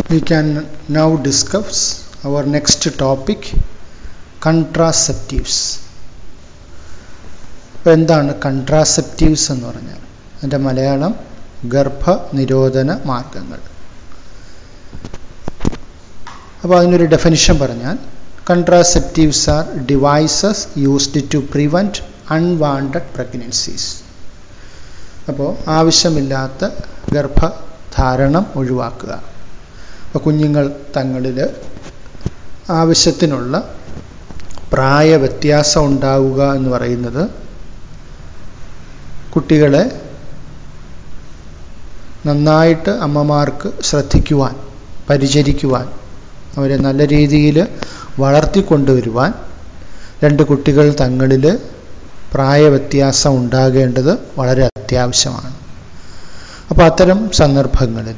we can now discuss our next topic contraceptives അപ്പോൾ എന്താണ് കൺട്രാസെപ്റ്റീവ്സ് എന്ന് പറഞ്ഞാൽ അതിൻ്റെ മലയാളം ഗർഭനിരോധന മാർഗങ്ങൾ അപ്പോൾ അതിനൊരു ഡെഫിനിഷൻ പറഞ്ഞാൽ contraceptives are devices used to prevent unwanted pregnancies അപ്പോൾ ആവശ്യമില്ലാത്ത ഗർഭധാരണം ഒഴിവാക്കുക അപ്പോൾ കുഞ്ഞുങ്ങൾ തങ്ങളിൽ ആവശ്യത്തിനുള്ള പ്രായ വ്യത്യാസം ഉണ്ടാവുക എന്ന് പറയുന്നത് കുട്ടികളെ നന്നായിട്ട് അമ്മമാർക്ക് ശ്രദ്ധിക്കുവാൻ പരിചരിക്കുവാൻ അവരെ നല്ല രീതിയിൽ വളർത്തിക്കൊണ്ടുവരുവാൻ രണ്ട് കുട്ടികൾ തങ്ങളിൽ പ്രായവ്യത്യാസം ഉണ്ടാകേണ്ടത് വളരെ അത്യാവശ്യമാണ് അപ്പോൾ അത്തരം സന്ദർഭങ്ങളിൽ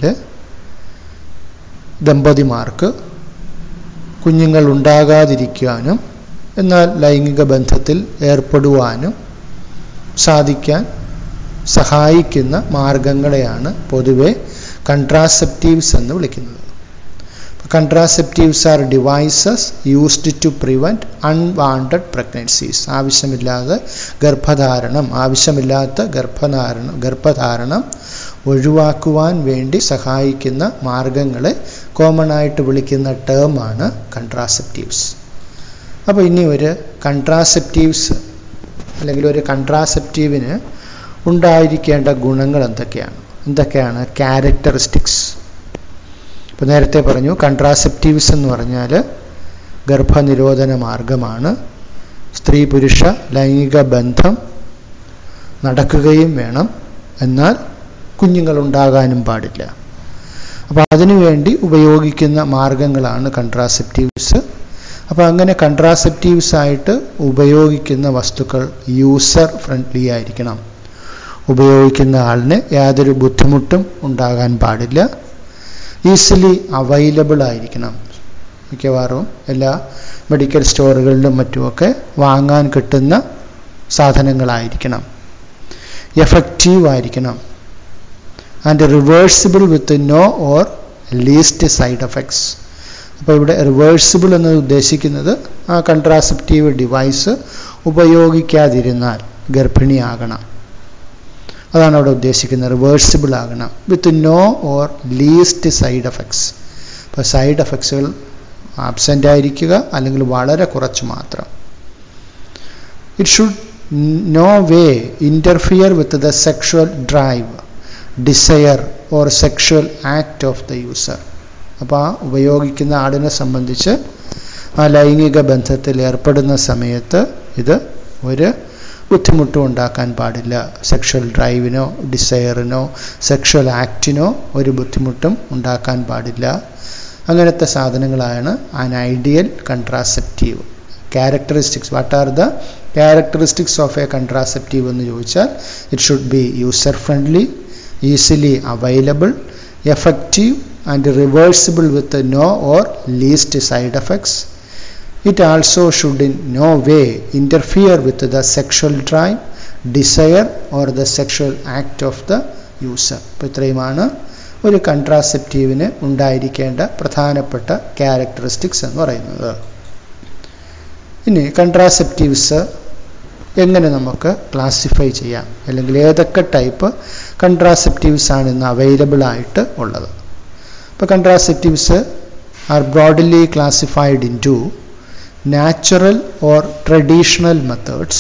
ദമ്പതിമാർക്ക് കുഞ്ഞുങ്ങൾ ഉണ്ടാകാതിരിക്കാനും എന്നാൽ ലൈംഗിക ബന്ധത്തിൽ ഏർപ്പെടുവാനും സാധിക്കാൻ സഹായിക്കുന്ന മാർഗങ്ങളെയാണ് പൊതുവെ കൺട്രാസെപ്റ്റീവ്സ് എന്ന് വിളിക്കുന്നത് contraceptives are devices used to prevent unwanted pregnancies ആവശ്യമില്ലാതെ ഗർഭധാരണം ആവശ്യമില്ലാത്ത ഗർഭധാരണം ഗർഭധാരണം ഒഴിവാക്കുവാൻ വേണ്ടി സഹായിക്കുന്ന മാർഗങ്ങളെ കോമൺ ആയിട്ട് വിളിക്കുന്ന ടേമാണ് കൺട്രാസെപ്റ്റീവ്സ് അപ്പോൾ ഇനി ഒരു കൺട്രാസെപ്റ്റീവ്സ് അല്ലെങ്കിൽ ഒരു കൺട്രാസെപ്റ്റീവിന് ഉണ്ടായിരിക്കേണ്ട ഗുണങ്ങൾ എന്തൊക്കെയാണ് എന്തൊക്കെയാണ് ക്യാരക്ടറിസ്റ്റിക്സ് ഇപ്പോൾ നേരത്തെ പറഞ്ഞു കൺട്രാസെപ്റ്റീവ്സ് എന്ന് പറഞ്ഞാൽ ഗർഭനിരോധന മാർഗമാണ് സ്ത്രീ പുരുഷ ലൈംഗിക ബന്ധം നടക്കുകയും വേണം എന്നാൽ കുഞ്ഞുങ്ങൾ ഉണ്ടാകാനും പാടില്ല അപ്പോൾ അതിനുവേണ്ടി ഉപയോഗിക്കുന്ന മാർഗങ്ങളാണ് കൺട്രാസെപ്റ്റീവ്സ് അപ്പോൾ അങ്ങനെ കൺട്രാസെപ്റ്റീവ്സ് ആയിട്ട് ഉപയോഗിക്കുന്ന വസ്തുക്കൾ യൂസർ ഫ്രണ്ട്ലി ആയിരിക്കണം ഉപയോഗിക്കുന്ന ആളിന് യാതൊരു ബുദ്ധിമുട്ടും ഉണ്ടാകാൻ പാടില്ല ഈസിലി അവൈലബിൾ ആയിരിക്കണം മിക്കവാറും എല്ലാ മെഡിക്കൽ സ്റ്റോറുകളിലും മറ്റുമൊക്കെ വാങ്ങാൻ കിട്ടുന്ന സാധനങ്ങളായിരിക്കണം എഫക്റ്റീവ് ആയിരിക്കണം and reversible with no or least side effects അപ്പോൾ ഇവിടെ റിവേഴ്സിബിൾ എന്നത് ഉദ്ദേശിക്കുന്നത് ആ കൺട്രാസെപ്റ്റീവ് ഡിവൈസ് ഉപയോഗിക്കാതിരുന്നാൽ ഗർഭിണിയാകണം അതാണ് അവിടെ ഉദ്ദേശിക്കുന്നത് റിവേഴ്സിബിൾ ആകണം with no or least side effects ഇപ്പോൾ സൈഡ് എഫക്ട്സുകൾ ആബ്സെൻ്റ് ആയിരിക്കുക അല്ലെങ്കിൽ വളരെ കുറച്ച് മാത്രം it should no way interfere with the sexual drive desire or sexual act of the user അപ്പോൾ ആ ഉപയോഗിക്കുന്ന ആളിനെ സംബന്ധിച്ച് ആ ലൈംഗിക ബന്ധത്തിൽ ഏർപ്പെടുന്ന സമയത്ത് ഇത് ഒരു ബുദ്ധിമുട്ടും ഉണ്ടാക്കാൻ പാടില്ല സെക്ഷൽ ഡ്രൈവിനോ ഡിസയറിനോ സെക്ഷൽ ആക്റ്റിനോ ഒരു ബുദ്ധിമുട്ടും ഉണ്ടാക്കാൻ പാടില്ല അങ്ങനത്തെ സാധനങ്ങളാണ് an ideal contraceptive characteristics what are the characteristics of a contraceptive എന്ന് ചോദിച്ചാൽ it should be user friendly easily available effective and reversible with no or least side effects It also should in no way interfere with the sexual drive, desire or the sexual act of the user. ഇപ്പോൾ ഇത്രയുമാണ് ഒരു കൺട്രാസെപ്റ്റീവിന് ഉണ്ടായിരിക്കേണ്ട പ്രധാനപ്പെട്ട characteristics എന്ന് പറയുന്നത് ഇനി കൺട്രാസെപ്റ്റീവ്സ് എങ്ങനെ നമുക്ക് ക്ലാസിഫൈ ചെയ്യാം അല്ലെങ്കിൽ ഏതൊക്കെ ടൈപ്പ് കൺട്രാസെപ്റ്റീവ്സ് ആണ് ഇന്ന് അവൈലബിൾ ആയിട്ട് ഉള്ളത് ഇപ്പോൾ contraceptives are broadly classified into natural or traditional methods,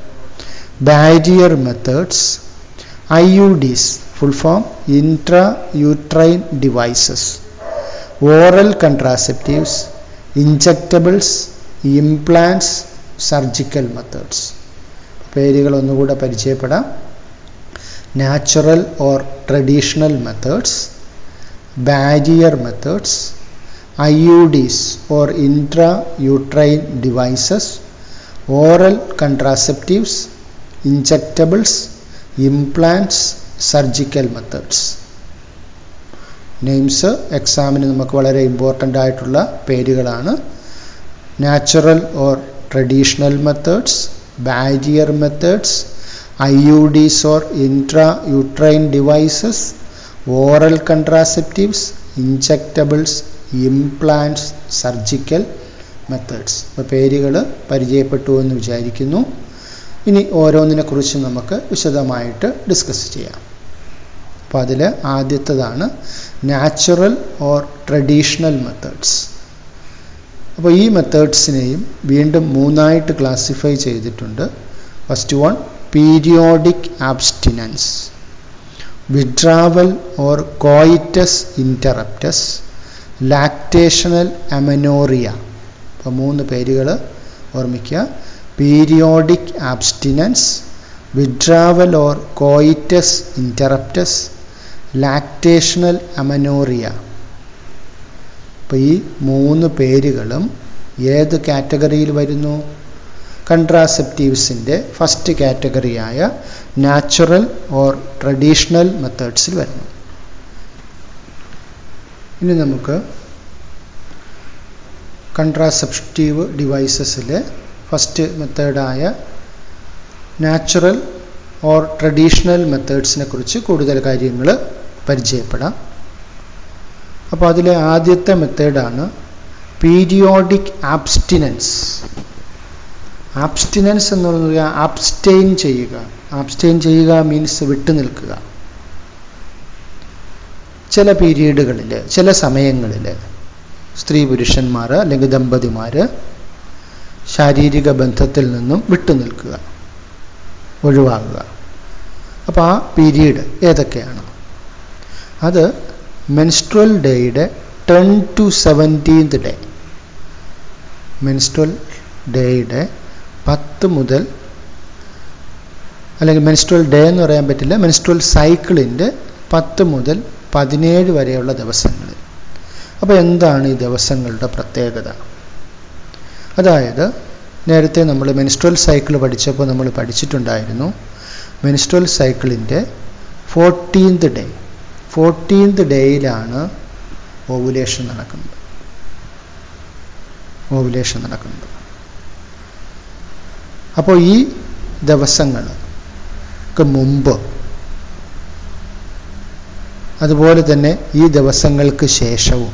barrier methods, IUDs, full form intrauterine devices, oral contraceptives, injectables, implants, surgical methods. പേരുകൾ ഒന്നുകൂടെ പരിചയപ്പെടാം natural or traditional methods barrier methods IUDs or intrauterine devices, oral contraceptives, injectables, implants, surgical methods. Names എക്സാമിന് നമുക്ക് വളരെ important ആയിട്ടുള്ള പേരുകളാണ് natural or traditional methods barrier methods IUDs or intrauterine devices, oral contraceptives, injectables implants surgical methods അപ്പോൾ പേരുകൾ പരിചയപ്പെട്ടു എന്ന് വിചാരിക്കുന്നു ഇനി ഓരോന്നിനെക്കുറിച്ച് നമുക്ക് വിശദമായിട്ട് ഡിസ്കസ് ചെയ്യാം അപ്പോൾ അതിൽ ആദ്യത്തേതാണ് നാച്ചുറൽ ഓർ ട്രഡീഷണൽ മെത്തേഡ്സ് അപ്പോൾ ഈ മെത്തേഡ്സിനെയും വീണ്ടും മൂന്നായിട്ട് ക്ലാസിഫൈ ചെയ്തിട്ടുണ്ട് first one periodic abstinence withdrawal or coitus interruptus lactational amenorrhoea അപ്പോൾ മൂന്ന് പേരുകൾ ഓർമ്മിക്കുക periodic abstinence withdrawal or coitus interruptus lactational amenorrhoea അപ്പോൾ ഈ മൂന്ന് പേരുകളും ഏത് കാറ്റഗറിയിൽ വരുന്നു കൺട്രാസെപ്റ്റീവ്സിൻ്റെ ഫസ്റ്റ് കാറ്റഗറിയായ നാച്ചുറൽ ഓർ ട്രഡീഷണൽ മെത്തേഡ്സിൽ വരുന്നു ഇനി നമുക്ക് കൺട്രാസെപ്റ്റീവ് ഡിവൈസസിലെ ഫസ്റ്റ് മെത്തേഡായ നാച്ചുറൽ ഓർ ട്രഡീഷണൽ മെത്തേഡ്സിനെ കുറിച്ച് കൂടുതൽ കാര്യങ്ങൾ പരിചയപ്പെടാം അപ്പോൾ അതിലെ ആദ്യത്തെ മെത്തേഡാണ് പീരിയോഡിക് ആബ്സ്റ്റിനൻസ് ആബ്സ്റ്റിനൻസ് എന്ന് പറയുക ആബ്സ്റ്റെയിൻ ചെയ്യുക ആബ്സ്റ്റെയിൻ ചെയ്യുക മീൻസ് വിട്ടു നിൽക്കുക ചില പീരീഡുകളിൽ ചില സമയങ്ങളിൽ സ്ത്രീ പുരുഷന്മാർ അല്ലെങ്കിൽ ദമ്പതിമാർ ശാരീരിക ബന്ധത്തിൽ നിന്നും വിട്ടു നിൽക്കുക ഒഴിവാകുക അപ്പോൾ ആ പീരീഡ് ഏതൊക്കെയാണ് അത് മെൻസ്ട്രൽ ഡേയുടെ ten to seventeenth day menstrual ഡേയുടെ പത്ത് മുതൽ അല്ലെങ്കിൽ മെൻസ്ട്രൽ ഡേ എന്ന് പറയാൻ പറ്റില്ല മെൻസ്ട്രൽ സൈക്കിളിൻ്റെ പത്ത് മുതൽ പതിനേഴ് വരെയുള്ള ദിവസങ്ങളിൽ അപ്പോൾ എന്താണ് ഈ ദിവസങ്ങളുടെ പ്രത്യേകത അതായത് നേരത്തെ നമ്മൾ മെൻസ്ട്രൽ സൈക്കിൾ പഠിച്ചപ്പോൾ നമ്മൾ പഠിച്ചിട്ടുണ്ടായിരുന്നു മെൻസ്ട്രൽ സൈക്കിളിൻ്റെ ഫോർട്ടീൻത് ഡേ ഫോർട്ടീൻത് ഡേയിലാണ് ഓവുലേഷൻ നടക്കുന്നത് ഓവുലേഷൻ നടക്കുന്നത് അപ്പോൾ ഈ ദിവസങ്ങൾക്ക് മുമ്പ് അതുപോലെ തന്നെ ഈ ദിവസങ്ങൾക്ക് ശേഷവും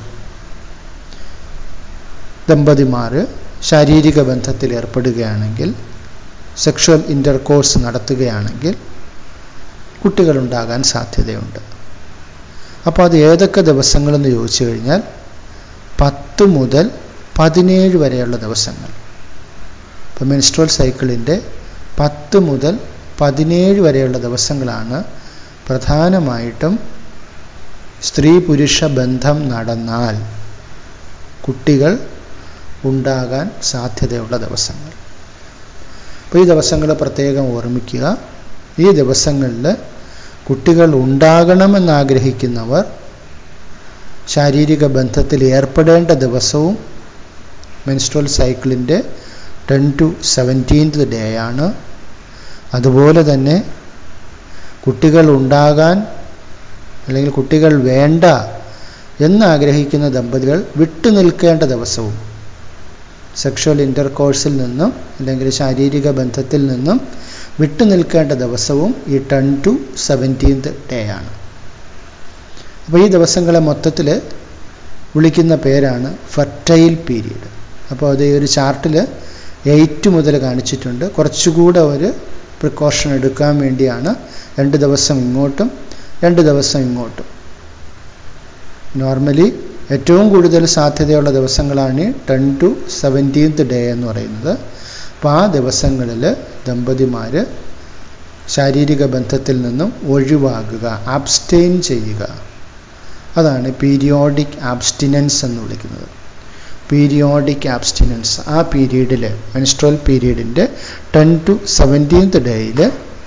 ദമ്പതിമാർ ശാരീരിക ബന്ധത്തിൽ ഏർപ്പെടുകയാണെങ്കിൽ സെക്ഷൽ ഇൻ്റർകോഴ്സ് നടത്തുകയാണെങ്കിൽ കുട്ടികളുണ്ടാകാൻ സാധ്യതയുണ്ട് അപ്പോൾ അത് ഏതൊക്കെ ദിവസങ്ങളെന്ന് ചോദിച്ചു കഴിഞ്ഞാൽ പത്ത് മുതൽ പതിനേഴ് വരെയുള്ള ദിവസങ്ങൾ ഇപ്പോൾ മെൻസ്ട്രൽ സൈക്കിളിൻ്റെ പത്ത് മുതൽ പതിനേഴ് വരെയുള്ള ദിവസങ്ങളാണ് പ്രധാനമായിട്ടും സ്ത്രീ പുരുഷ ബന്ധം നടന്നാൽ കുട്ടികൾ ഉണ്ടാകാൻ സാധ്യതയുള്ള ദിവസങ്ങൾ അപ്പോൾ ഈ ദിവസങ്ങൾ പ്രത്യേകം ഓർമ്മിക്കുക ഈ ദിവസങ്ങളിൽ കുട്ടികൾ ഉണ്ടാകണമെന്ന് ആഗ്രഹിക്കുന്നവർ ശാരീരിക ബന്ധത്തിൽ ഏർപ്പെടേണ്ട ദിവസവും മെൻസ്ട്രൽ സൈക്കിളിൻ്റെ ടെൻ ടു സെവൻറ്റീൻത് ഡേ ആണ് അതുപോലെ തന്നെ കുട്ടികൾ ഉണ്ടാകാൻ അല്ലെങ്കിൽ കുട്ടികൾ വേണ്ട എന്നാഗ്രഹിക്കുന്ന ദമ്പതികൾ വിട്ടു നിൽക്കേണ്ട ദിവസവും സെക്ഷൽ ഇൻ്റർകോഴ്സിൽ നിന്നും അല്ലെങ്കിൽ ശാരീരിക ബന്ധത്തിൽ നിന്നും വിട്ടു നിൽക്കേണ്ട ദിവസവും ഈ ടെൻ ടു സെവൻറ്റീൻത് ഡേ ആണ് അപ്പോൾ ഈ ദിവസങ്ങളെ മൊത്തത്തിൽ വിളിക്കുന്ന പേരാണ് ഫെർട്ടൈൽ പീരീഡ് അപ്പോൾ അത് ഈ ഒരു ചാർട്ടിൽ എയ്റ്റ് മുതൽ കാണിച്ചിട്ടുണ്ട് കുറച്ചുകൂടെ ഒരു പ്രിക്കോഷൻ എടുക്കാൻ വേണ്ടിയാണ് രണ്ട് ദിവസം ഇങ്ങോട്ടും രണ്ട് ദിവസം ഇങ്ങോട്ടും നോർമലി ഏറ്റവും കൂടുതൽ സാധ്യതയുള്ള ദിവസങ്ങളാണ് ടെൻ ടു സെവൻറ്റീൻത് ഡേ എന്ന് പറയുന്നത് അപ്പോൾ ആ ദിവസങ്ങളിൽ ദമ്പതിമാർ ശാരീരിക ബന്ധത്തിൽ നിന്നും ഒഴിവാകുക ആബ്സ്റ്റെയിൻ ചെയ്യുക അതാണ് പീരിയോഡിക് ആബ്സ്റ്റിനൻസ് എന്ന് വിളിക്കുന്നത് പീരിയോഡിക് ആബ്സ്റ്റിനൻസ് ആ പീരീഡിൽ മെൻസ്ട്രൽ പീരീഡിൻ്റെ ടെൻ ടു സെവൻറ്റീൻത് ഡേയിൽ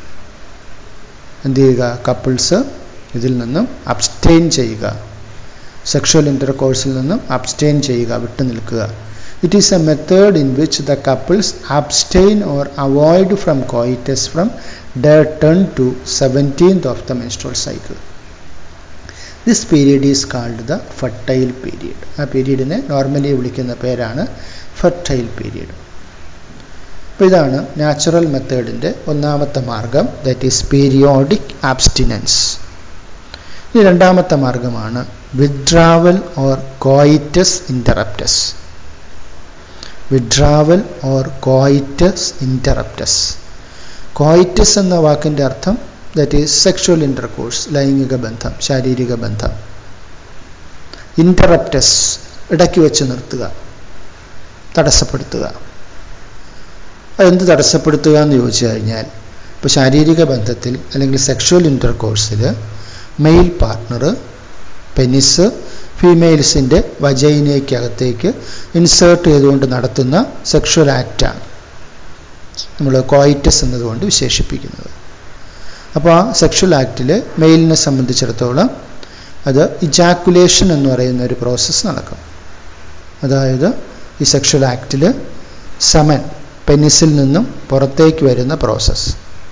എന്ത് ചെയ്യുക കപ്പിൾസ് ഇതിൽ നിന്നും അബ്സ്റ്റെയിൻ ചെയ്യുക സെക്ഷൽ ഇൻ്റർകോഴ്സിൽ നിന്നും അബ്സ്റ്റെയിൻ ചെയ്യുക വിട്ടു നിൽക്കുക it is a method in which the couples abstain or avoid from coitus from day ten to seventeenth of the menstrual cycle this period is called the fertile period ആ പീരീഡിനെ normally വിളിക്കുന്ന പേരാണ് fertile period അപ്പോൾ ഇതാണ് natural മെത്തേഡിൻ്റെ ഒന്നാമത്തെ മാർഗം that is periodic abstinence ഇനി രണ്ടാമത്തെ മാർഗമാണ് withdrawal or coitus interruptus withdrawal or coitus interruptus coitus എന്ന വാക്കിൻ്റെ അർത്ഥം ദറ്റ് ഈസ് സെക്ഷുവൽ ഇൻ്റർകോഴ്സ് ലൈംഗിക ബന്ധം ശാരീരിക ബന്ധം ഇൻ്ററപ്റ്റസ് ഇടയ്ക്ക് വെച്ച് നിർത്തുക തടസ്സപ്പെടുത്തുക അതെന്ത് തടസ്സപ്പെടുത്തുക എന്ന് ചോദിച്ചു കഴിഞ്ഞാൽ ഇപ്പോൾ ശാരീരിക ബന്ധത്തിൽ അല്ലെങ്കിൽ സെക്ഷുവൽ ഇൻ്റർകോഴ്സിൽ മെയിൽ പാർട്ട്ണർ പെനിസ് ഫീമെയിൽസിൻ്റെ വജൈനയ്ക്കകത്തേക്ക് ഇൻസേർട്ട് ചെയ്തുകൊണ്ട് നടത്തുന്ന സെക്ഷുവൽ ആക്റ്റാണ് നമ്മൾ കോയിറ്റസ് എന്നതുകൊണ്ട് വിശേഷിപ്പിക്കുന്നത് അപ്പോൾ ആ സെക്ഷുവൽ ആക്റ്റിൽ മെയിലിനെ സംബന്ധിച്ചിടത്തോളം അത് ഇജാക്കുലേഷൻ എന്ന് പറയുന്ന ഒരു പ്രോസസ്സ് നടക്കും അതായത് ഈ സെക്ഷുവൽ ആക്റ്റിൽ സമൻ പെനിസിൽ നിന്നും പുറത്തേക്ക് വരുന്ന പ്രോസസ്സ്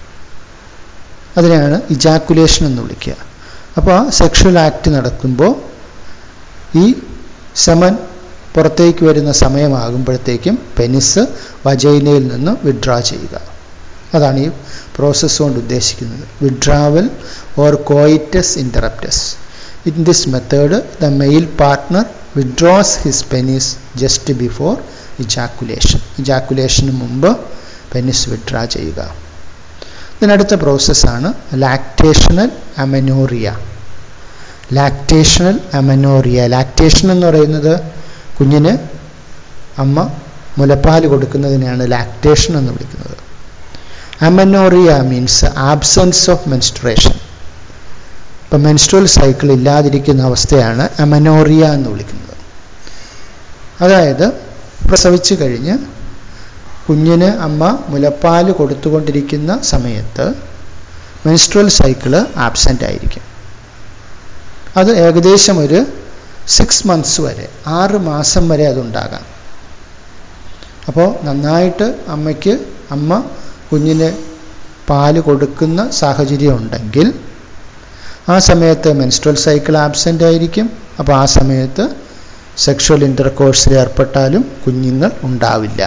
അതിനെയാണ് ഇജാക്കുലേഷൻ എന്ന് വിളിക്കുക അപ്പോൾ ആ സെക്ഷുവൽ ആക്ട് നടക്കുമ്പോൾ ഈ സമൻ പുറത്തേക്ക് വരുന്ന സമയമാകുമ്പോഴത്തേക്കും പെനിസ് വജൈനയിൽ നിന്ന് വിഡ്രാ ചെയ്യുക അതാണ് ഈ പ്രോസസ്സ് കൊണ്ട് ഉദ്ദേശിക്കുന്നത് withdrawal or coitus interruptus in this method the male partner withdraws his penis just before ejaculation ഇജാക്കുലേഷന് മുമ്പ് പെനിസ് വിഡ്രാ ചെയ്യുക ഇതിനടുത്ത പ്രോസസ്സാണ് lactational amenorrhoea lactational amenorrhoea lactation എന്ന് പറയുന്നത് കുഞ്ഞിന് അമ്മ മുലപ്പാൽ കൊടുക്കുന്നതിനെയാണ് ലാക്ടേഷൻ എന്ന് വിളിക്കുന്നത് amenorrhoea means absence of menstruation ഇപ്പം മെൻസ്ട്രൽ സൈക്കിൾ ഇല്ലാതിരിക്കുന്ന അവസ്ഥയാണ് അമനോറിയ എന്ന് വിളിക്കുന്നത് അതായത് പ്രസവിച്ചു കഴിഞ്ഞ് കുഞ്ഞിന് അമ്മ മുലപ്പാൽ കൊടുത്തുകൊണ്ടിരിക്കുന്ന സമയത്ത് മെൻസ്ട്രൽ സൈക്കിള് ആബ്സെൻ്റ് ആയിരിക്കും അത് ഏകദേശം ഒരു സിക്സ് മന്ത്സ് വരെ ആറ് മാസം വരെ അതുണ്ടാകാം അപ്പോൾ നന്നായിട്ട് അമ്മയ്ക്ക് അമ്മ കുഞ്ഞിന് പാല് കൊടുക്കുന്ന സാഹചര്യം ഉണ്ടെങ്കിൽ ആ സമയത്ത് മെൻസ്ട്രൽ സൈക്കിൾ ആബ്സെൻ്റ് ആയിരിക്കും അപ്പോൾ ആ സമയത്ത് സെക്ഷൽ ഇൻ്റർകോഴ്സിൽ ഏർപ്പെട്ടാലും കുഞ്ഞുങ്ങൾ ഉണ്ടാവില്ല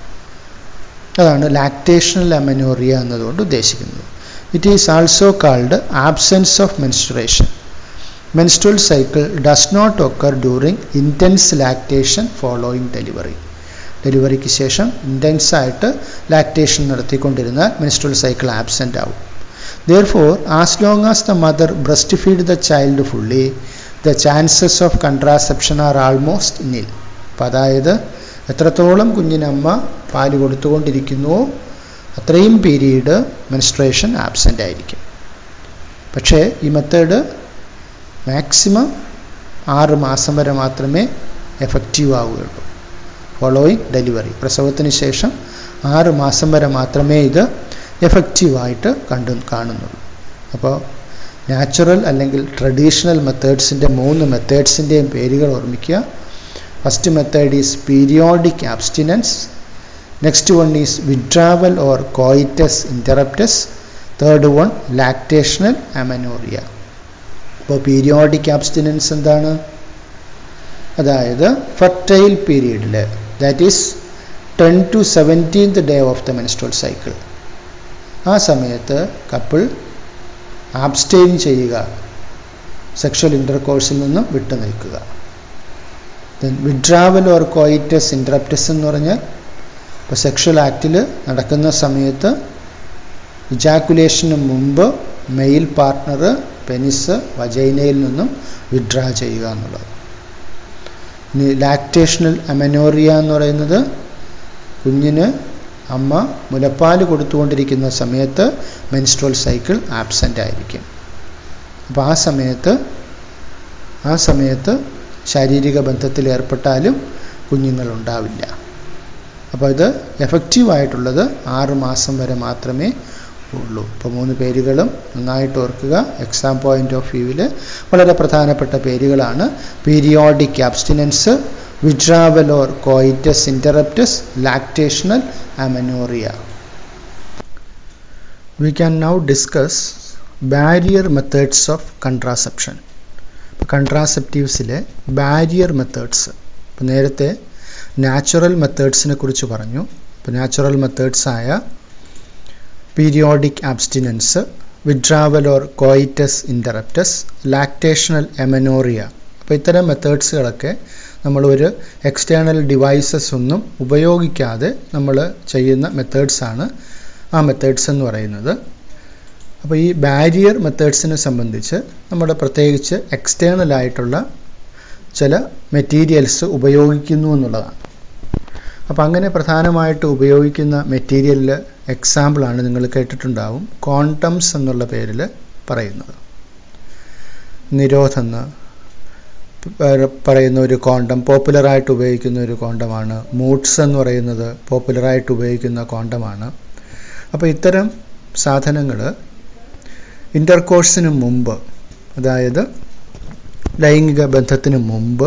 അതാണ് ലാക്ടേഷണൽ അമനോറിയ എന്നതുകൊണ്ട് ഉദ്ദേശിക്കുന്നത് it is also called absence of menstruation menstrual cycle does not occur during intense lactation following delivery ഡെലിവറിക്ക് ശേഷം ഇൻറ്റൻസ് ആയിട്ട് ലാക്ടേഷൻ നടത്തിക്കൊണ്ടിരുന്നാൽ മെൻസ്ട്രൽ സൈക്കിൾ ആബ്സെൻ്റ് ആവും therefore as long as the mother breast feed the child fully the chances of contraception are almost nil അപ്പം അതായത് എത്രത്തോളം കുഞ്ഞിനമ്മ പാല് കൊടുത്തുകൊണ്ടിരിക്കുന്നുവോ അത്രയും പീരീഡ് മെൻസ്ട്രേഷൻ ആബ്സെൻ്റ് ആയിരിക്കും പക്ഷേ ഈ മെത്തേഡ് മാക്സിമം ആറ് മാസം വരെ മാത്രമേ എഫക്റ്റീവ് ആവുകയുള്ളൂ ഫോളോയിങ് ഡെലിവറി പ്രസവത്തിന് ശേഷം ആറ് മാസം വരെ മാത്രമേ ഇത് എഫക്റ്റീവായിട്ട് കണ്ടു കാണുന്നുള്ളൂ അപ്പോൾ നാച്ചുറൽ അല്ലെങ്കിൽ ട്രഡീഷണൽ മെത്തേഡ്സിൻ്റെ മൂന്ന് മെത്തേഡ്സിൻ്റെയും പേരുകൾ ഓർമ്മിക്കുക first method is periodic abstinence next one is withdrawal or coitus interruptus third one lactational amenorrhoea അപ്പോൾ പീരിയോഡിക് ആബ്സ്റ്റിനൻസ് എന്താണ് അതായത് ഫെർട്ടൈൽ പീരീഡിൽ that is ten to seventeenth day of the menstrual cycle ആ സമയത്ത് കപ്പിൾ ആബ്സ്റ്റെയിൻ ചെയ്യുക സെക്ഷൽ ഇൻ്റർകോഴ്സിൽ നിന്നും വിട്ടു നിൽക്കുക then withdrawal or coitus interruptus എന്ന് പറഞ്ഞാൽ ഇപ്പോൾ സെക്ഷൽ ആക്റ്റിൽ നടക്കുന്ന സമയത്ത് ഇജാക്കുലേഷന് മുമ്പ് മെയിൽ പാർട്ട്ണർ പെനിസ് വജൈനയിൽ നിന്നും വിഡ്രാ ചെയ്യുക എന്നുള്ളത് ഇനി ലാക്ടേഷണൽ അമനോറിയ എന്ന് പറയുന്നത് കുഞ്ഞിന് അമ്മ മുലപ്പാൽ കൊടുത്തുകൊണ്ടിരിക്കുന്ന സമയത്ത് മെൻസ്ട്രൽ സൈക്കിൾ ആബ്സെൻ്റ് ആയിരിക്കും അപ്പോൾ ആ സമയത്ത് ആ സമയത്ത് ശാരീരിക ബന്ധത്തിൽ ഏർപ്പെട്ടാലും കുഞ്ഞുങ്ങൾ ഉണ്ടാവില്ല അപ്പോൾ ഇത് എഫക്റ്റീവായിട്ടുള്ളത് ആറ് മാസം വരെ മാത്രമേ ഉള്ളൂ ഇപ്പോൾ മൂന്ന് പേരുകളും നന്നായിട്ട് ഓർക്കുക എക്സാം പോയിന്റ് ഓഫ് വ്യൂവിൽ വളരെ പ്രധാനപ്പെട്ട പേരുകളാണ് periodic abstinence withdrawal or coitus interruptus lactational amenorrhoea we can now discuss barrier methods of contraception ഇപ്പോൾ കൺട്രാസെപ്റ്റീവ്സിലെ ബാരിയർ മെത്തേഡ്സ് ഇപ്പോൾ നേരത്തെ നാച്ചുറൽ മെത്തേഡ്സിനെ കുറിച്ച് പറഞ്ഞു ഇപ്പോൾ നാച്ചുറൽ മെത്തേഡ്സ് ആയ periodic abstinence withdrawal or coitus interruptus lactational amenorrhoea അപ്പോൾ ഇത്തരം മെത്തേഡ്സുകളൊക്കെ നമ്മൾ ഒരു എക്സ്റ്റേണൽ ഡിവൈസസ് ഒന്നും ഉപയോഗിക്കാതെ നമ്മൾ ചെയ്യുന്ന മെത്തേഡ്സാണ് ആ മെത്തേഡ്സ് എന്ന് പറയുന്നത് അപ്പോൾ ഈ ബാരിയർ മെത്തേഡ്സിനെ സംബന്ധിച്ച് നമ്മുടെ പ്രത്യേകിച്ച് എക്സ്റ്റേണൽ ആയിട്ടുള്ള ചില മെറ്റീരിയൽസ് ഉപയോഗിക്കുന്നു എന്നുള്ളതാണ് അപ്പോൾ അങ്ങനെ പ്രധാനമായിട്ട് ഉപയോഗിക്കുന്ന മെറ്റീരിയലിൽ എക്സാമ്പിളാണ് നിങ്ങൾ കേട്ടിട്ടുണ്ടാവും ക്വാണ്ടംസ് എന്നുള്ള പേരിൽ പറയുന്നത് നിരോധെന്ന് പറയുന്ന ഒരു കോണ്ടം പോപ്പുലറായിട്ട് ഉപയോഗിക്കുന്ന ഒരു കോണ്ടമാണ് മൂട്ട്സ് എന്ന് പറയുന്നത് പോപ്പുലറായിട്ട് ഉപയോഗിക്കുന്ന കോണ്ടമാണ് അപ്പോൾ ഇത്തരം സാധനങ്ങൾ ഇൻ്റർകോഴ്സിന് മുമ്പ് അതായത് ലൈംഗിക ബന്ധത്തിന് മുമ്പ്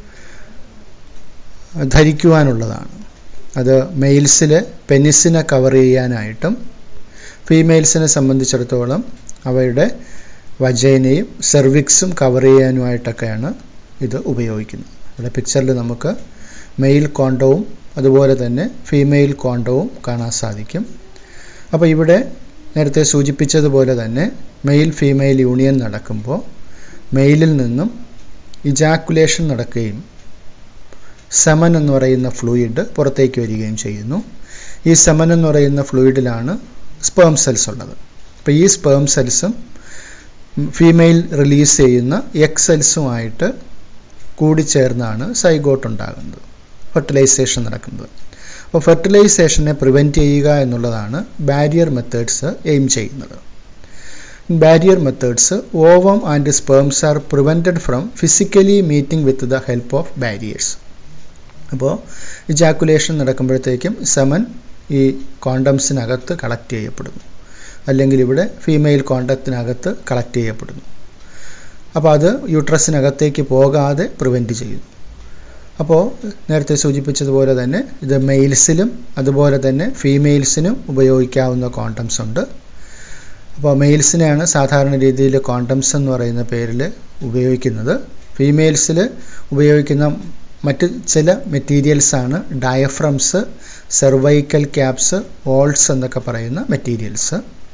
ധരിക്കുവാനുള്ളതാണ് അത് മെയിൽസിൽ പെനിസിനെ കവർ ചെയ്യാനായിട്ടും ഫീമെയിൽസിനെ സംബന്ധിച്ചിടത്തോളം അവയുടെ വജൈനയും സെർവിക്സും കവർ ചെയ്യാനുമായിട്ടൊക്കെയാണ് ഇത് ഉപയോഗിക്കുന്നത് ഇവിടെ പിക്ചറിൽ നമുക്ക് മെയിൽ കോണ്ടവും അതുപോലെ തന്നെ ഫീമെയിൽ കോണ്ടവും കാണാൻ സാധിക്കും അപ്പോൾ ഇവിടെ നേരത്തെ സൂചിപ്പിച്ചതുപോലെ തന്നെ മെയിൽ ഫീമെയിൽ യൂണിയൻ നടക്കുമ്പോൾ മെയിലിൽ നിന്നും ഇജാക്കുലേഷൻ നടക്കുകയും സെമൻ എന്ന് പറയുന്ന ഫ്ലൂയിഡ് പുറത്തേക്ക് വരികയും ചെയ്യുന്നു ഈ സെമൻ എന്ന് പറയുന്ന ഫ്ലൂയിഡിലാണ് സ്പേം സെൽസ് ഉള്ളത് അപ്പോൾ ഈ സ്പേം സെൽസും ഫീമെയിൽ റിലീസ് ചെയ്യുന്ന എക്സ് സെൽസുമായിട്ട് കൂടിച്ചേർന്നാണ് സൈഗോട്ട് ഉണ്ടാകുന്നത് ഫെർട്ടിലൈസേഷൻ നടക്കുന്നത് അപ്പോൾ ഫെർട്ടിലൈസേഷനെ പ്രിവെൻറ്റ് ചെയ്യുക എന്നുള്ളതാണ് ബാരിയർ മെത്തേഡ്സ് എയിം ചെയ്യുന്നത് barrier methods ovum and sperms are prevented from physically meeting with the help of barriers അപ്പോൾ ഇജാക്കുലേഷൻ നടക്കുമ്പോഴത്തേക്കും സെമൻ ഈ കോണ്ടംസിനകത്ത് കളക്ട് ചെയ്യപ്പെടുന്നു അല്ലെങ്കിൽ ഇവിടെ ഫീമെയിൽ കോണ്ടത്തിനകത്ത് കളക്ട് ചെയ്യപ്പെടുന്നു അപ്പോൾ അത് യൂട്രസിനകത്തേക്ക് പോകാതെ പ്രിവെൻറ്റ് ചെയ്യുന്നു അപ്പോൾ നേരത്തെ സൂചിപ്പിച്ചതുപോലെ തന്നെ ഇത് മെയിൽസിലും അതുപോലെ തന്നെ ഫീമെയിൽസിനും ഉപയോഗിക്കാവുന്ന കോണ്ടംസ് ഉണ്ട് അപ്പോൾ മെയിൽസിനെയാണ് സാധാരണ രീതിയിൽ കോണ്ടംസ് എന്ന് പറയുന്ന പേരിൽ ഉപയോഗിക്കുന്നത് ഫീമെയിൽസിൽ ഉപയോഗിക്കുന്ന മറ്റ് ചില മെറ്റീരിയൽസാണ് ഡയഫ്രംസ് സെർവൈക്കൽ ക്യാപ്സ് ഓൾസ് എന്നൊക്കെ പറയുന്ന മെറ്റീരിയൽസ്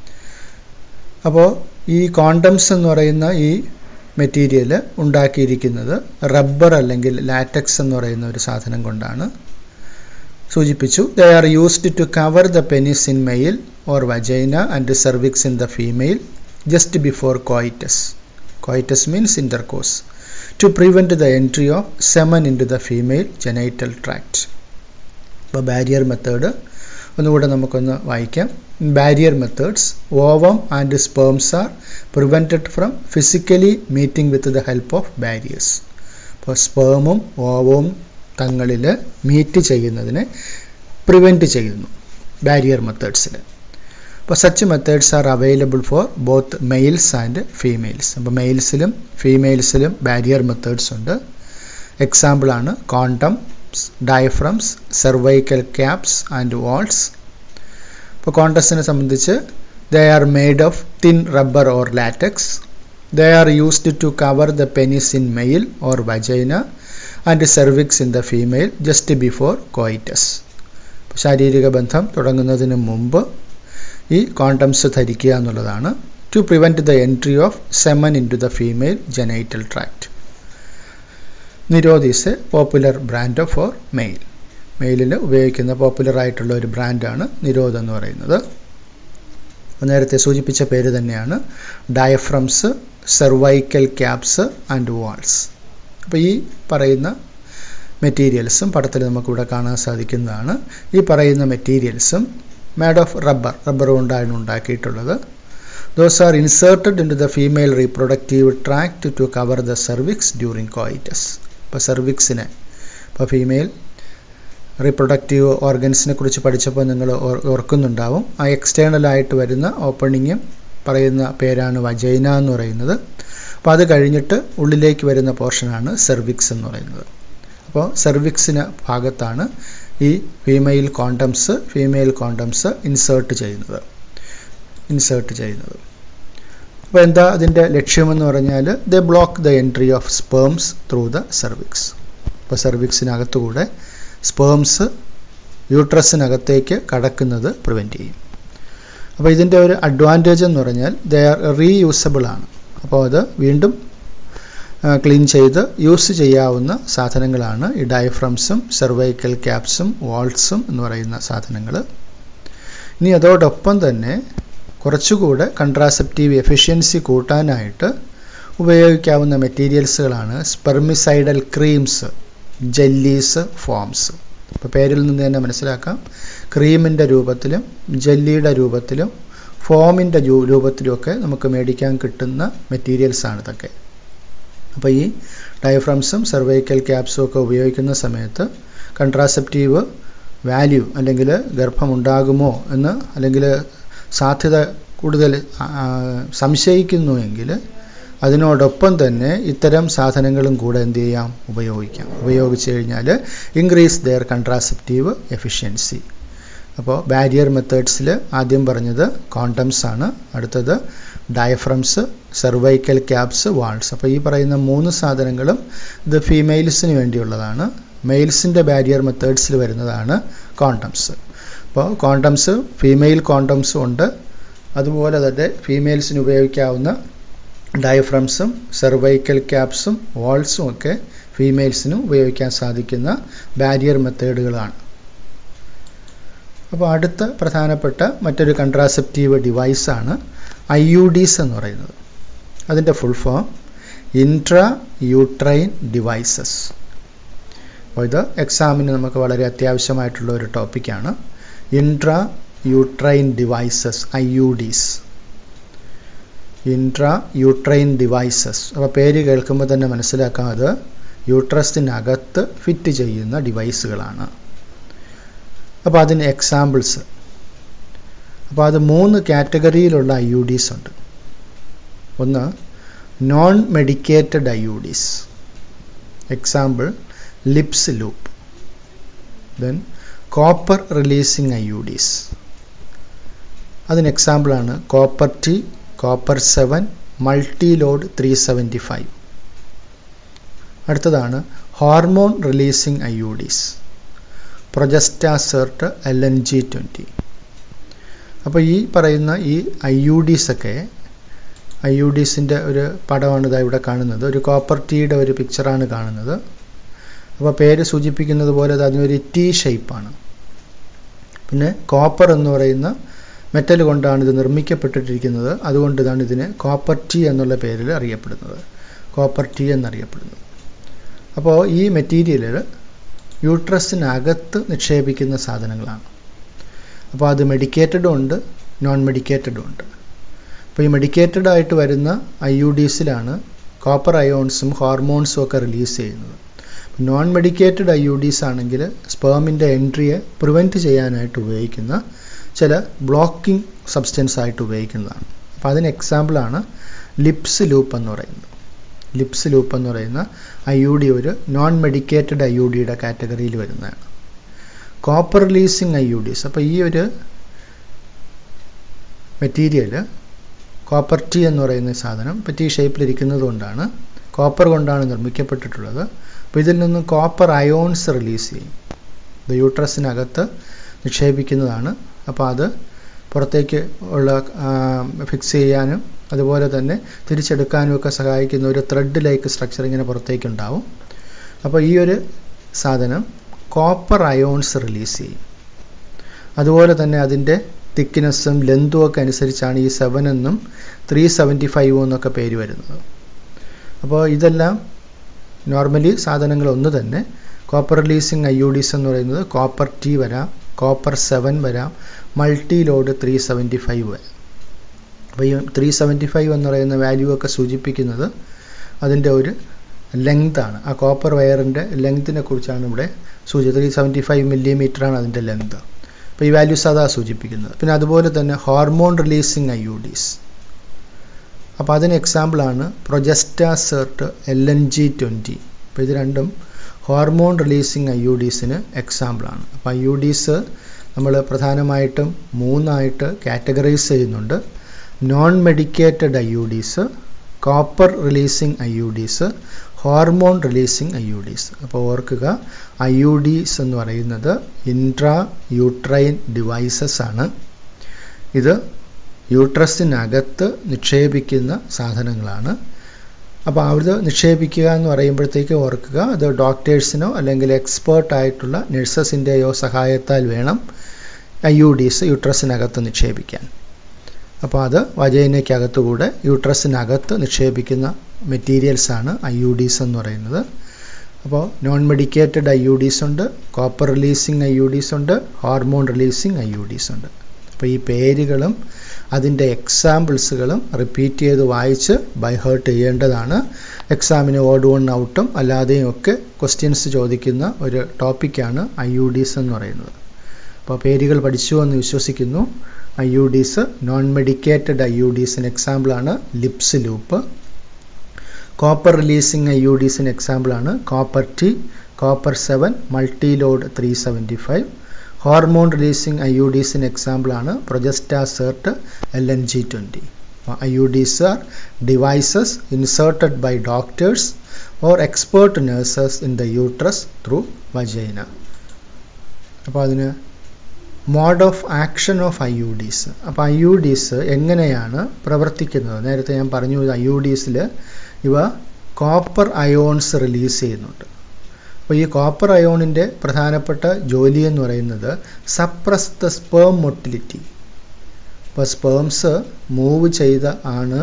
അപ്പോൾ ഈ കോണ്ടംസ് എന്ന് പറയുന്ന ഈ മെറ്റീരിയൽ ഉണ്ടാക്കിയിരിക്കുന്നത് റബ്ബർ അല്ലെങ്കിൽ ലാറ്റക്സ് എന്ന് പറയുന്ന ഒരു സാധനം കൊണ്ടാണ് സൂചിപ്പിച്ചു they are used to cover the penis in male or vagina and cervix in the female just before coitus coitus means intercourse to prevent the entry of semen into the female genital tract. അപ്പോൾ barrier method ഒന്നുകൂടെ നമുക്കൊന്ന് വായിക്കാം barrier methods ovum and sperms are prevented from physically meeting with the help of barriers അപ്പോൾ സ്പേമും ഓവവും തങ്ങളിൽ meet ചെയ്യുന്നതിനെ prevent ചെയ്യുന്നു barrier മെത്തേഡ്സിൽ അപ്പോൾ such methods are available for both males and females അപ്പോൾ മെയിൽസിലും ഫീമെയിൽസിലും ബാരിയർ മെത്തേഡ്സ് ഉണ്ട് എക്സാമ്പിളാണ് condom diaphragms cervical caps and vaults ഇപ്പോൾ കോണ്ടസിനെ സംബന്ധിച്ച് they are made of thin rubber or latex they are used to cover the penis in male or vagina and cervix in the female just before coitus ശാരീരിക ബന്ധം തുടങ്ങുന്നതിന് മുമ്പ് ഈ condoms ധരിക്കുക എന്നുള്ളതാണ് to prevent the entry of semen in into the female genital tract Nirodh is a popular brand for male male ഉപയോഗിക്കുന്ന popular ആയിട്ടുള്ള ഒരു ബ്രാൻഡാണ് നിരോധ് എന്ന് പറയുന്നത് നേരത്തെ സൂചിപ്പിച്ച പേര് തന്നെയാണ് diaphragms cervical caps and vaults അപ്പോൾ ഈ പറയുന്ന മെറ്റീരിയൽസും പടത്തിൽ നമുക്കിവിടെ കാണാൻ സാധിക്കുന്നതാണ് ഈ പറയുന്ന മെറ്റീരിയൽസും മേഡ് ഓഫ് റബ്ബർ റബ്ബർ കൊണ്ടാണ് ഉണ്ടാക്കിയിട്ടുള്ളത് those are inserted into the female reproductive tract to cover the cervix during coitus ഇപ്പോൾ സെർവിക്സിനെ ഇപ്പോൾ ഫീമെയിൽ റീപ്രൊഡക്റ്റീവ് ഓർഗൻസിനെ കുറിച്ച് പഠിച്ചപ്പോൾ നിങ്ങൾ ഓർക്കുന്നുണ്ടാവും ആ എക്സ്റ്റേണൽ ആയിട്ട് വരുന്ന ഓപ്പണിങ്ങും പറയുന്ന പേരാണ് വജൈന എന്ന് പറയുന്നത് അപ്പോൾ അത് കഴിഞ്ഞിട്ട് ഉള്ളിലേക്ക് വരുന്ന പോർഷനാണ് സെർവിക്സ് എന്ന് പറയുന്നത് അപ്പോൾ സെർവിക്സിന് ഭാഗത്താണ് ഈ female condoms female condoms insert ചെയ്യുന്നത് ഇൻസേർട്ട് ചെയ്യുന്നത് അപ്പോൾ എന്താ അതിൻ്റെ ലക്ഷ്യമെന്ന് പറഞ്ഞാൽ the block the entry of sperms through the cervix ഇപ്പോൾ സെർവിക്സിനകത്തുകൂടെ സ്പേംസ് യൂട്രസിനകത്തേക്ക് കടക്കുന്നത് പ്രിവെൻറ്റ് ചെയ്യും അപ്പോൾ ഇതിൻ്റെ ഒരു അഡ്വാൻറ്റേജ് എന്ന് പറഞ്ഞാൽ ദേ ആർ റീയൂസബിൾ ആണ് അപ്പോൾ അത് വീണ്ടും ക്ലീൻ ചെയ്ത് യൂസ് ചെയ്യാവുന്ന സാധനങ്ങളാണ് ഈ ഡയഫ്രംസും സെർവൈക്കൽ ക്യാപ്സും വാൾസും എന്ന് പറയുന്ന സാധനങ്ങൾ ഇനി അതോടൊപ്പം തന്നെ കുറച്ചുകൂടെ കൺട്രാസെപ്റ്റീവ് എഫിഷ്യൻസി കൂട്ടാനായിട്ട് ഉപയോഗിക്കാവുന്ന മെറ്റീരിയൽസുകളാണ് സ്പെർമിസൈഡൽ ക്രീംസ് ജെല്ലീസ് ഫോംസ് ഇപ്പോൾ പേരിൽ നിന്ന് തന്നെ മനസ്സിലാക്കാം ക്രീമിൻ്റെ രൂപത്തിലും ജെല്ലിയുടെ രൂപത്തിലും ഫോമിൻ്റെ രൂപത്തിലുമൊക്കെ നമുക്ക് മേടിക്കാൻ കിട്ടുന്ന മെറ്റീരിയൽസാണ് ഇതൊക്കെ അപ്പോൾ ഈ ഡയഫ്രംസും സെർവൈക്കൽ ക്യാപ്സും ഒക്കെ ഉപയോഗിക്കുന്ന സമയത്ത് കൺട്രാസെപ്റ്റീവ് വാല്യൂ അല്ലെങ്കിൽ ഗർഭമുണ്ടാകുമോ എന്ന് അല്ലെങ്കിൽ സാധ്യത കൂടുതൽ സംശയിക്കുന്നുവെങ്കിൽ അതിനോടൊപ്പം തന്നെ ഇത്തരം സാധനങ്ങളും കൂടെ എന്ത് ചെയ്യാം ഉപയോഗിക്കാം ഉപയോഗിച്ച് കഴിഞ്ഞാൽ ഇൻക്രീസ് ദെയർ കൺട്രാസെപ്റ്റീവ് എഫിഷ്യൻസി അപ്പോൾ ബാരിയർ മെത്തേഡ്സിൽ ആദ്യം പറഞ്ഞത് കോണ്ടംസ് ആണ് അടുത്തത് ഡയഫ്രംസ് സെർവൈക്കൽ ക്യാപ്സ് വാൾസ് അപ്പോൾ ഈ പറയുന്ന മൂന്ന് സാധനങ്ങളും ഇത് ഫീമെയിൽസിന് വേണ്ടിയുള്ളതാണ് മെയിൽസിൻ്റെ ബാരിയർ മെത്തേഡ്സിൽ വരുന്നതാണ് കോണ്ടംസ് അപ്പോൾ കോണ്ടംസ് ഫീമെയിൽ കോണ്ടംസും ഉണ്ട് അതുപോലെ തന്നെ ഫീമെയിൽസിന് ഉപയോഗിക്കാവുന്ന ഡയഫ്രംസും സെർവൈക്കൽ ക്യാപ്സും വാൾസും ഒക്കെ ഫീമെയിൽസിനും ഉപയോഗിക്കാൻ സാധിക്കുന്ന ബാരിയർ മെത്തേഡുകളാണ് അപ്പോൾ അടുത്ത പ്രധാനപ്പെട്ട മറ്റൊരു കൺട്രാസെപ്റ്റീവ് ഡിവൈസാണ് ഐ യു ഡീസ് എന്ന് പറയുന്നത് അതിൻ്റെ full form intrauterine devices അപ്പോൾ ഇത് എക്സാമിന് നമുക്ക് വളരെ അത്യാവശ്യമായിട്ടുള്ള ഒരു ടോപ്പിക്കാണ് intrauterine devices I U IUDs intrauterine devices അപ്പോൾ പേര് കേൾക്കുമ്പോൾ തന്നെ മനസ്സിലാക്കാം അത് യൂട്രസിനകത്ത് ഫിറ്റ് ചെയ്യുന്ന ഡിവൈസുകളാണ് അപ്പോൾ അതിന് എക്സാമ്പിൾസ് അപ്പോൾ അത് മൂന്ന് കാറ്റഗറിയിലുള്ള ഐ യു ഡീസ് ഉണ്ട് ഒന്ന് non medicated I U IUDs example Lippes loop then copper releasing I U IUDs അതിന് എക്സാമ്പിളാണ് copper T copper seven multiload three seventy five അടുത്തതാണ് hormone releasing I U IUDs Progestasert L N G twenty അപ്പോൾ ഈ പറയുന്ന ഈ I U ഡീസ് ഒക്കെ I U ഡീസിൻ്റെ ഒരു പടമാണ് ഇതാ ഇവിടെ കാണുന്നത് ഒരു കോപ്പർ ടീയുടെ ഒരു പിക്ചറാണ് കാണുന്നത് അപ്പോൾ പേര് സൂചിപ്പിക്കുന്നത് പോലെ അത് അതിനൊരു ടി ഷേപ്പാണ് പിന്നെ കോപ്പർ എന്ന് പറയുന്ന മെറ്റൽ കൊണ്ടാണ് ഇത് നിർമ്മിക്കപ്പെട്ടിട്ടിരിക്കുന്നത് അതുകൊണ്ട് ഇതാണ് ഇതിന് കോപ്പർ ടീ എന്നുള്ള പേരിൽ അറിയപ്പെടുന്നത് കോപ്പർ ടീ എന്നറിയപ്പെടുന്നത് അപ്പോൾ ഈ മെറ്റീരിയൽ യൂട്രസിനകത്ത് നിക്ഷേപിക്കുന്ന സാധനങ്ങളാണ് അപ്പോൾ അത് മെഡിക്കേറ്റഡും ഉണ്ട് നോൺ മെഡിക്കേറ്റഡും ഉണ്ട് അപ്പോൾ ഈ മെഡിക്കേറ്റഡ് ആയിട്ട് വരുന്ന ഐ യു ഡീസിലാണ് കോപ്പർ അയോൺസും ഹോർമോൺസും ഒക്കെ റിലീസ് ചെയ്യുന്നത് non medicated I U IUDs ആണെങ്കിൽ സ്പേമിൻ്റെ എൻട്രിയെ പ്രിവെൻറ്റ് ചെയ്യാനായിട്ട് ഉപയോഗിക്കുന്ന ചില ബ്ലോക്കിംഗ് സബ്സ്റ്റൻസ് ആയിട്ട് ഉപയോഗിക്കുന്നതാണ് അപ്പോൾ അതിന് എക്സാമ്പിളാണ് ലിപ്സ് ലൂപ്പ് എന്ന് പറയുന്നത് ലിപ്സ് ലൂപ്പ് എന്ന് പറയുന്ന ഐ യു ഡി ഒരു നോൺ മെഡിക്കേറ്റഡ് ഐ യു ഡിയുടെ കാറ്റഗറിയിൽ വരുന്നതാണ് copper releasing I U IUDs അപ്പോൾ ഈ ഒരു മെറ്റീരിയൽ കോപ്പർ ടി എന്ന് പറയുന്ന സാധനം ഇപ്പോൾ ടി ഷേപ്പിലിരിക്കുന്നത് കൊണ്ടാണ് കോപ്പർ കൊണ്ടാണ് നിർമ്മിക്കപ്പെട്ടിട്ടുള്ളത് അപ്പോൾ ഇതിൽ നിന്നും കോപ്പർ അയോൺസ് റിലീസ് ചെയ്യും ഇത് യൂട്രസിനകത്ത് നിക്ഷേപിക്കുന്നതാണ് അപ്പോൾ അത് പുറത്തേക്ക് ഉള്ള ഫിക്സ് ചെയ്യാനും അതുപോലെ തന്നെ തിരിച്ചെടുക്കാനും ഒക്കെ സഹായിക്കുന്ന ഒരു ത്രെഡ് ലൈക്ക് സ്ട്രക്ചർ ഇങ്ങനെ പുറത്തേക്ക് ഉണ്ടാവും അപ്പോൾ ഈ ഒരു സാധനം കോപ്പർ അയോൺസ് റിലീസ് ചെയ്യും അതുപോലെ തന്നെ അതിൻ്റെ തിക്നെസ്സും ലെന്തും ഒക്കെ അനുസരിച്ചാണ് ഈ സെവൻ എന്നും ത്രീ സെവൻറ്റി ഫൈവ് എന്നൊക്കെ പേര് വരുന്നത് അപ്പോൾ ഇതെല്ലാം നോർമലി സാധനങ്ങൾ ഒന്ന് തന്നെ copper releasing I U IUDs എന്ന് പറയുന്നത് കോപ്പർ ടി വരാം കോപ്പർ സെവൻ വരാം multiload three seventy five വരാം അപ്പോൾ ഈ ത്രീ സെവൻറ്റി ഫൈവ് എന്ന് പറയുന്ന വാല്യൂ ഒക്കെ സൂചിപ്പിക്കുന്നത് അതിൻ്റെ ഒരു ലെങ്താണ് ആ കോപ്പർ വയറിൻ്റെ ലെങ്തിനെ കുറിച്ചാണ് ഇവിടെ സൂചി ത്രീ സെവൻറ്റി ഫൈവ് മില്ലിമീറ്ററാണ് അതിൻ്റെ ലെങ്ത് അപ്പോൾ ഈ വാല്യൂസ് അതാ സൂചിപ്പിക്കുന്നത് പിന്നെ അതുപോലെ തന്നെ hormone releasing I U IUDs അപ്പോൾ അതിന് എക്സാമ്പിളാണ് Progestasert L N G twenty അപ്പോൾ ഇത് രണ്ടും ഹോർമോൺ റിലീസിങ് ഐ യു ഡീസിന് എക്സാമ്പിളാണ് അപ്പോൾ ഐ യു ഡീസ് നമ്മൾ പ്രധാനമായിട്ടും മൂന്നായിട്ട് കാറ്റഗറൈസ് ചെയ്യുന്നുണ്ട് non medicated I U ഡീസ് copper releasing I U ഡീസ് hormone releasing I U IUDs അപ്പോൾ ഓർക്കുക ഐ യു ഡീസ് എന്ന് പറയുന്നത് ഇൻട്രാ യൂട്രൈൻ ഡിവൈസസ് ആണ് ഇത് യൂട്രസിനകത്ത് നിക്ഷേപിക്കുന്ന സാധനങ്ങളാണ് അപ്പോൾ അത് നിക്ഷേപിക്കുക എന്ന് പറയുമ്പോഴത്തേക്ക് ഓർക്കുക അത് ഡോക്ടേഴ്സിനോ അല്ലെങ്കിൽ എക്സ്പേർട്ട് ആയിട്ടുള്ള നഴ്സസിൻ്റെയോ സഹായത്താൽ വേണം ഐ യു ഡീസ് യൂട്രസിനകത്ത് നിക്ഷേപിക്കാൻ അപ്പോൾ അത് വജൈനയ്ക്കകത്തുകൂടെ യൂട്രസിനകത്ത് നിക്ഷേപിക്കുന്ന മെറ്റീരിയൽസാണ് ഐ യു ഡീസ് എന്ന് പറയുന്നത് അപ്പോൾ നോൺ മെഡിക്കേറ്റഡ് ഐ യു ഡീസ് ഉണ്ട് കോപ്പർ റിലീസിങ് ഐ യു ഡീസ് ഉണ്ട് ഹോർമോൺ റിലീസിങ് ഐ യു ഡീസ് ഉണ്ട് അപ്പോൾ ഈ പേരുകളും അതിൻ്റെ എക്സാമ്പിൾസുകളും റിപ്പീറ്റ് ചെയ്ത് വായിച്ച് ബൈ ഹേർട്ട് ചെയ്യേണ്ടതാണ് എക്സാമിന് ഓഡ് വൺ ഔട്ടും അല്ലാതെയും ഒക്കെ ക്വസ്റ്റ്യൻസ് ചോദിക്കുന്ന ഒരു ടോപ്പിക്കാണ് ഐ യു ഡീസ് എന്ന് പറയുന്നത് അപ്പോൾ പേരുകൾ പഠിച്ചു എന്ന് വിശ്വസിക്കുന്നു I U IUDs non medicated I U ഡീസിന് എക്സാമ്പിളാണ് Lippes loop copper releasing I U ഡീസിന് എക്സാമ്പിളാണ് copper T copper seven multiload three seventy five hormone releasing I U ഡീസിന് എക്സാമ്പിളാണ് Progestasert L N G twenty I U IUDs are devices inserted by doctors or expert nurses in the uterus through vagina അപ്പോൾ അതിന് mode of action of I U IUDs അപ്പോൾ I U ഡീസ് എങ്ങനെയാണ് പ്രവർത്തിക്കുന്നത് നേരത്തെ ഞാൻ പറഞ്ഞു I U ഡീസിൽ ഇവ copper ions release ചെയ്യുന്നുണ്ട് അപ്പോൾ ഈ കോപ്പർ അയോണിൻ്റെ പ്രധാനപ്പെട്ട ജോലി എന്ന് പറയുന്നത് സപ്രസ് ദ സ്പേം മൊട്ടിലിറ്റി അപ്പോൾ സ്പേംസ് മൂവ് ചെയ്ത ആണ്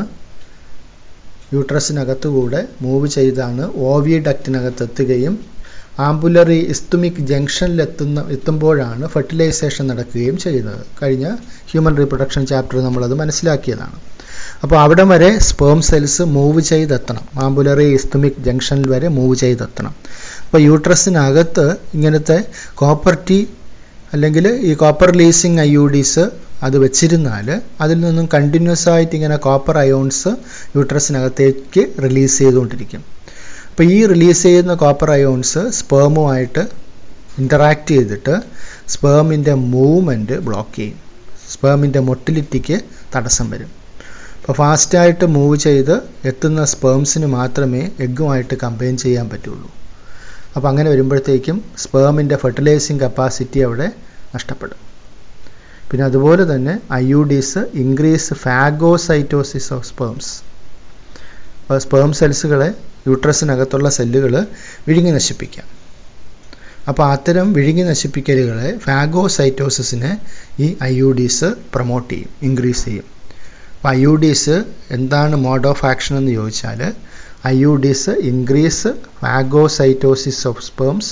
യൂട്രസിനകത്തുകൂടെ മൂവ് ചെയ്താണ് ഓവി ഡക്റ്റിനകത്ത് എത്തുകയും ആംബുലറി ഇസ്തുമിക് ജംഗ്ഷനിലെത്തുന്ന എത്തുമ്പോഴാണ് ഫെർട്ടിലൈസേഷൻ നടക്കുകയും ചെയ്യുന്നത് കഴിഞ്ഞ ഹ്യൂമൻ റീപ്രൊഡക്ഷൻ ചാപ്റ്റർ നമ്മളത് മനസ്സിലാക്കിയതാണ് അപ്പോൾ അവിടെ വരെ സ്പേം സെൽസ് മൂവ് ചെയ്തെത്തണം ആംബുലറി ഇസ്തുമിക് ജംഗ്ഷനിൽ വരെ മൂവ് ചെയ്തെത്തണം അപ്പോൾ യൂട്രസിനകത്ത് ഇങ്ങനത്തെ കോപ്പർ ടി അല്ലെങ്കിൽ ഈ copper releasing I U IUDs അത് വെച്ചിരുന്നാൽ അതിൽ നിന്നും കണ്ടിന്യൂസ് ആയിട്ട് ഇങ്ങനെ കോപ്പർ അയോൺസ് യൂട്രസിനകത്തേക്ക് റിലീസ് ചെയ്തുകൊണ്ടിരിക്കും അപ്പോൾ ഈ റിലീസ് ചെയ്യുന്ന കോപ്പർ അയോൺസ് സ്പേമുമായിട്ട് ഇൻ്ററാക്ട് ചെയ്തിട്ട് സ്പേമിൻ്റെ മൂവ്മെൻറ്റ് ബ്ലോക്ക് ചെയ്യും സ്പേമിൻ്റെ മൊട്ടിലിറ്റിക്ക് തടസ്സം വരും അപ്പോൾ ഫാസ്റ്റായിട്ട് മൂവ് ചെയ്ത് എത്തുന്ന സ്പേംസിന് മാത്രമേ എഗ്ഗുമായിട്ട് കമ്പൈൻ ചെയ്യാൻ പറ്റുള്ളൂ അപ്പോൾ അങ്ങനെ വരുമ്പോഴത്തേക്കും സ്പേമിൻ്റെ ഫെർട്ടിലൈസിങ് കപ്പാസിറ്റി അവിടെ നഷ്ടപ്പെടും പിന്നെ അതുപോലെ തന്നെ I U ഡീസ് increase phagocytosis of sperms അപ്പോൾ സ്പേം സെൽസുകളെ യൂട്രസിനകത്തുള്ള സെല്ലുകൾ വിഴുങ്ങി നശിപ്പിക്കാം അപ്പോൾ അത്തരം വിഴുങ്ങി നശിപ്പിക്കലുകളെ ഫാഗോസൈറ്റോസിസിനെ ഈ ഐ യു ഡീസ് പ്രൊമോട്ട് ചെയ്യും ഇൻക്രീസ് ചെയ്യും അപ്പോൾ ഐ യു ഡീസ് എന്താണ് മോഡ് ഓഫ് ആക്ഷൻ എന്ന് ചോദിച്ചാൽ I U ഡീസ് increase phagocytosis of sperms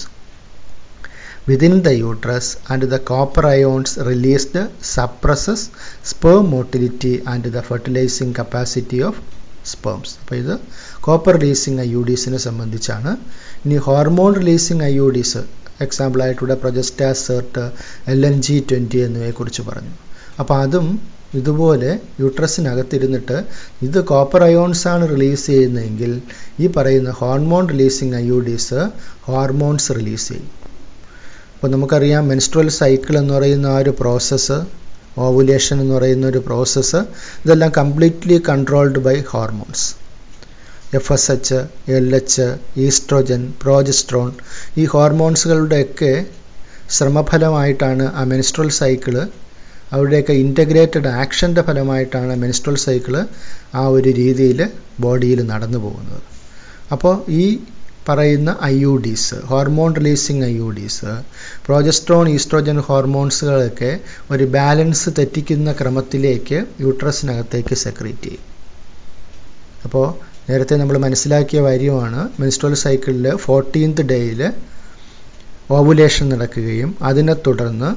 within the uterus and the copper ions released suppresses sperm motility and the fertilizing capacity of sperms അപ്പോൾ ഇത് copper releasing I U ഡീസിനെ സംബന്ധിച്ചാണ് ഇനി hormone releasing I U IUDs എക്സാമ്പിളായിട്ടൂടെ Progestasert L N G twenty എന്നിവയെക്കുറിച്ച് പറഞ്ഞു അപ്പോൾ അതും ഇതുപോലെ യൂട്രസിനകത്തിരുന്നിട്ട് ഇത് കോപ്പർ അയോൺസ് ആണ് റിലീസ് ചെയ്യുന്നതെങ്കിൽ ഈ പറയുന്ന hormone releasing I U IUDs hormones release ചെയ്യും അപ്പോൾ നമുക്കറിയാം മെൻസ്ട്രൽ സൈക്കിൾ എന്ന് പറയുന്ന ആ ഒരു പ്രോസസ്സ് ഓവുലേഷൻ എന്ന് പറയുന്ന ഒരു പ്രോസസ്സ് ഇതെല്ലാം completely controlled by hormones F S H L H oestrogen progesterone ഈ ഹോർമോൺസുകളുടെയൊക്കെ ശ്രമഫലമായിട്ടാണ് ആ മെൻസ്ട്രൽ സൈക്കിള് അവരുടെയൊക്കെ ഇൻ്റഗ്രേറ്റഡ് ആക്ഷൻ്റെ ഫലമായിട്ടാണ് മെൻസ്ട്രൽ സൈക്കിള് ആ ഒരു രീതിയിൽ ബോഡിയിൽ നടന്നു പോകുന്നത് അപ്പോൾ ഈ പറയുന്ന I U ഡീസ് hormone releasing I U IUDs progesterone oestrogen ഹോർമോൺസുകളൊക്കെ ഒരു ബാലൻസ് തെറ്റിക്കുന്ന ക്രമത്തിലേക്ക് യൂട്രസിനകത്തേക്ക് സെക്രീറ്റ് ചെയ്യും അപ്പോൾ നേരത്തെ നമ്മൾ മനസ്സിലാക്കിയ കാര്യമാണ് മെൻസ്ട്രൽ സൈക്കിളിൽ ഫോർട്ടീൻത്ത് ഡേയിൽ ഓവുലേഷൻ നടക്കുകയും അതിനെ തുടർന്ന്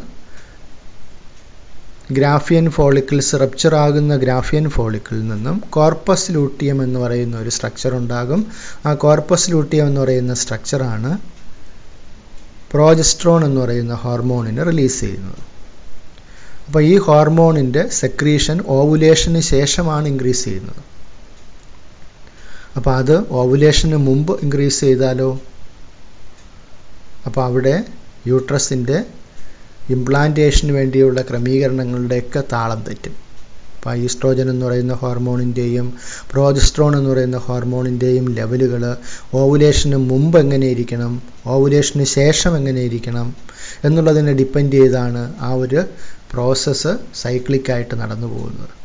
ഗ്രാഫിയൻ ഫോളിക്കിൾസ് റപ്ചർ ആകുന്ന ഗ്രാഫിയൻ ഫോളിക്കിളിൽ നിന്നും കോർപ്പസ് ലൂട്ടിയം എന്ന് പറയുന്ന ഒരു സ്ട്രക്ചർ ഉണ്ടാകും ആ കോർപ്പസ് ലൂട്ടിയം എന്ന് പറയുന്ന സ്ട്രക്ചറാണ് പ്രോജസ്ട്രോൺ എന്ന് പറയുന്ന ഹോർമോണിനെ റിലീസ് ചെയ്യുന്നത് അപ്പോൾ ഈ ഹോർമോണിൻ്റെ സെക്രീഷൻ ഓവുലേഷന് ശേഷമാണ് ഇൻക്രീസ് ചെയ്യുന്നത് അപ്പോൾ അത് ഓവുലേഷന് മുമ്പ് ഇൻക്രീസ് ചെയ്താലോ അപ്പോൾ അവിടെ യൂട്രസിൻ്റെ ഇംപ്ലാന്റേഷന് വേണ്ടിയുള്ള ക്രമീകരണങ്ങളുടെയൊക്കെ താളം തെറ്റും അപ്പോൾ ഈസ്ട്രോജൻ എന്ന് പറയുന്ന ഹോർമോണിൻ്റെയും പ്രോജസ്ട്രോൺ എന്ന് പറയുന്ന ഹോർമോണിൻ്റെയും ലെവലുകൾ ഓവുലേഷന് മുമ്പ് എങ്ങനെ ഇരിക്കണം ഓവുലേഷന് ശേഷം എങ്ങനെ ഇരിക്കണം എന്നുള്ളതിനെ ഡിപ്പെൻഡ് ചെയ്താണ് ആ ഒരു പ്രോസസ്സ് സൈക്ലിക്കായിട്ട് നടന്നു പോകുന്നത്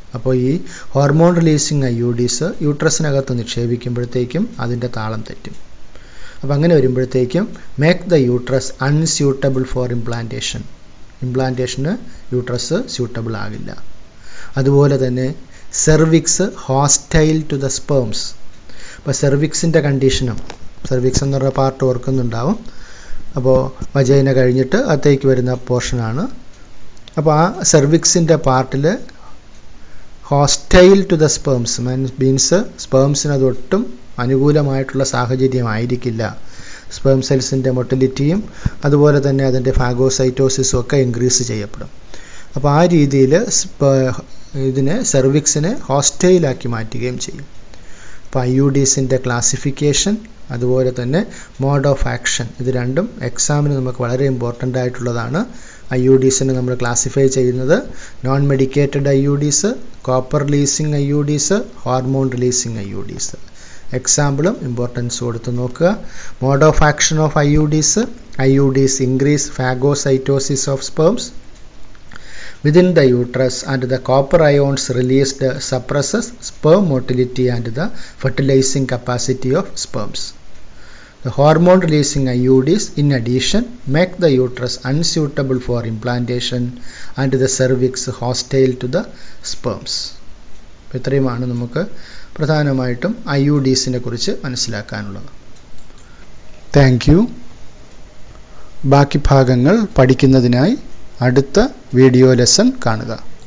അപ്പോൾ ഈ hormone releasing I U IUDs യൂട്രസിനകത്ത് നിക്ഷേപിക്കുമ്പോഴത്തേക്കും അതിൻ്റെ താളം തെറ്റും അപ്പോൾ അങ്ങനെ വരുമ്പോഴത്തേക്കും make the uterus unsuitable for implantation ഇംപ്ലാന്റേഷന് യൂട്രസ് സ്യൂട്ടബിൾ ആകില്ല അതുപോലെ തന്നെ cervix hostile to the sperms അപ്പോൾ സെർവിക്സിൻ്റെ കണ്ടീഷനും സെർവിക്സ് എന്ന് പറഞ്ഞ പാർട്ട് ഓർക്കുന്നുണ്ടാവും അപ്പോൾ വജൈന കഴിഞ്ഞിട്ട് അകത്തേക്ക് വരുന്ന പോർഷനാണ് അപ്പോൾ ആ സെർവിക്സിൻ്റെ പാർട്ടിൽ hostile to the sperms means സ്പേംസിന് അതൊട്ടും അനുകൂലമായിട്ടുള്ള സാഹചര്യമായിരിക്കില്ല സ്പേം സെൽസിൻ്റെ മൊട്ടിലിറ്റിയും അതുപോലെ തന്നെ അതിൻ്റെ ഫാഗോസൈറ്റോസിസും ഒക്കെ ഇൻക്രീസ് ചെയ്യപ്പെടും അപ്പോൾ ആ രീതിയിൽ ഇതിനെ സെർവിക്സിനെ ഹോസ്റ്റൈലാക്കി മാറ്റുകയും ചെയ്യും അപ്പോൾ ഐ യു ഡീസിൻ്റെ ക്ലാസിഫിക്കേഷൻ അതുപോലെ തന്നെ മോഡ് ഓഫ് ആക്ഷൻ ഇത് രണ്ടും എക്സാമിന് നമുക്ക് വളരെ ഇമ്പോർട്ടൻ്റ് ആയിട്ടുള്ളതാണ് ഐ യു ഡീസിനെ നമ്മൾ ക്ലാസിഫൈ ചെയ്യുന്നത് non medicated I U ഡീസ് copper releasing I U ഡീസ് hormone releasing I U Ds എക്സാമ്പിളും ഇമ്പോർട്ടൻസ് കൊടുത്ത് നോക്കുക mode of action of I U Ds I U ഡീസ് increase phagocytosis of sperms within the uterus and the copper ions released suppresses sperm motility and the fertilizing capacity of sperms. The hormone releasing IUDs in addition make the uterus unsuitable for implantation and the cervix hostile to the sperms. ഇത്രയുമാണ് നമുക്ക് പ്രധാനമായിട്ടും I U ഡീസിനെ കുറിച്ച് മനസ്സിലാക്കാനുള്ളത് thank you ബാക്കി ഭാഗങ്ങൾ പഠിക്കുന്നതിനായി അടുത്ത video lesson കാണുക